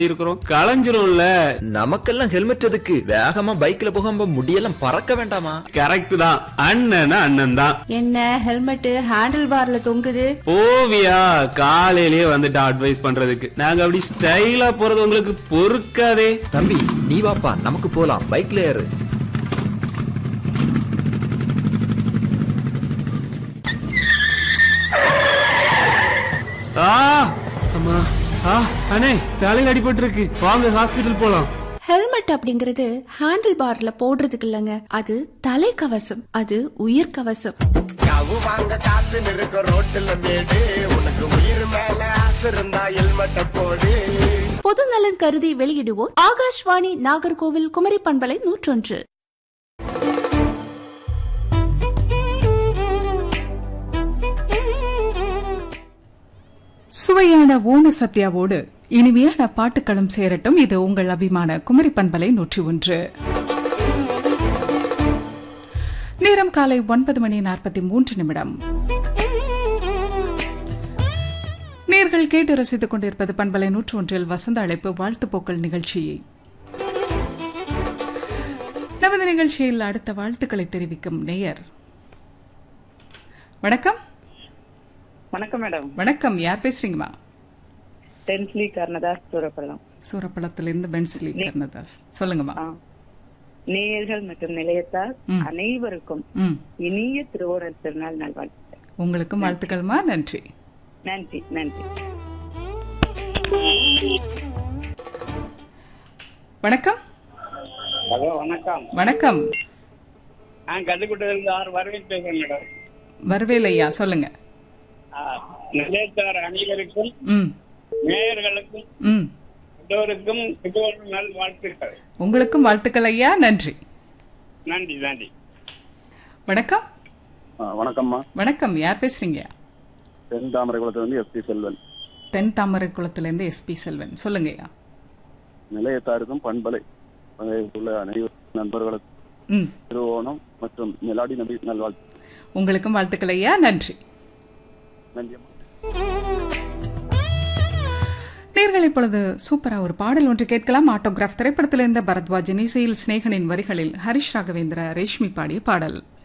இருக்கிறோம் களைஞ்சிரும்ல நமக்கெல்லாம் ஹெல்மெட் எதுக்கு வேகமா பைக்ல போகாம முடியெல்லாம் பறக்க வேண்டாமா கரெக்ட் தான் அண்ணன் அண்ணன் தான் என்ன ஹெல்மெட் ஹேண்டில் பார்ல தொங்குது ஓவியா காலையிலேயே வந்துட்டு அட்வைஸ் பண்றதுக்கு நாங்க அப்படி ஸ்டைலா போறது உங்களுக்கு பொறுக்காதே தம்பி நீ வாப்பா நமக்கு போலாம் பைக்ல ஏறு ஆ அம்மா ஆ அண்ணே தலையில அடிபட்டு இருக்கு வாங்க ஹாஸ்பிடல் போலாம் ஹெல்மெட் அப்படிங்கிறது ஹேண்டில் பார்ல போடுறதுக்கு இல்லங்க அது தலைக்கவசம் அது உயிர் கவசம் யாவு வாங்க காத்து நிற்க ரோட்டுல மேடு உனக்கு உயிர் மேல ஆசை இருந்தா ஹெல்மெட்ட போடு பொது நலன் கருதி வெளியிடுவோர் ஆகாஷ்வாணி நாகர்கோவில் குமரி பண்பலை நூற்றொன்று சுவையான ஓண சத்யாவோடு இனிமையான பாட்டுக்களும் சேரட்டும் இது உங்கள் அபிமான குமரி பண்பலை நூற்றி ஒன்று நேரம் காலை ஒன்பது மணி நாற்பத்தி மூன்று நிமிடம் நேர்கள் கேட்டு ரசித்துக் கொண்டிருப்பது பண்பலை நூற்று ஒன்றில் வசந்த அழைப்பு வாழ்த்து போக்கல் நிகழ்ச்சியை நமது நிகழ்ச்சியில் அடுத்த வாழ்த்துக்களை தெரிவிக்கும் நேயர் வணக்கம் வணக்கம் மேடம் வணக்கம் யார் பேசுறீங்கம்மா டென்ஸ்லி கர்ணதாஸ் சூரப்பள்ளம் சூரப்பள்ளத்திலிருந்து பென்சிலி கர்ணதாஸ் சொல்லுங்கம்மா ஆ. நேயர்கள் மற்றும் நிலையத்தார் ம். அனைவருக்கும் ம் இனிய திருவோணர் திருநாள் நல்வாழ்த்துக்கள் உங்களுக்கும் வாழ்த்துக்கள்மா நன்றி நன்றி நன்றி வணக்கம் ஹலோ வணக்கம் வணக்கம் நான் கள்ளிக்குட்டிலிருந்து ஆறு வரவேல் பேசுறேன் மேடம் வரவேல் ஐயா சொல்லுங்க ஆ, நிலையத்தார் அனைவருக்கும் ம் மேயர்களுக்கும் ம் எல்லோருக்கும் திருவோண நாள் வாழ்த்துக்கள் உங்களுக்கும் வாழ்த்துக்கள் ஐயா நன்றி நன்றி நன்றி வணக்கம் வணக்கம்மா வணக்கம் யார் பேசுறீங்க தென் தாமரை குளத்திலிருந்து எஸ்பி செல்வன் தென் தாமரை குளத்திலிருந்து எஸ்பி செல்வன் சொல்லுங்க ஐயா நிலையத்தாருக்கும் பண்பலை பகுதியில் உள்ள அனைவரு நண்பர்களுக்கும் ம் திருவோணம் மற்றும் மிலாடி நபி நல்வாழ்த்து உங்களுக்கும் வாழ்த்துக்கள் ஐயா நன்றி நன்றி அம்மா. நேர்கள் இப்பொழுது சூப்பரா ஒரு பாடல் ஒன்று கேட்கலாம் ஆட்டோகிராஃப் திரைப்படத்திலிருந்த பரத்வாஜின் இசையில் சிநேகனின் வரிகளில் ஹரிஷ் ராகவேந்திர ரேஷ்மி பாடிய பாடல்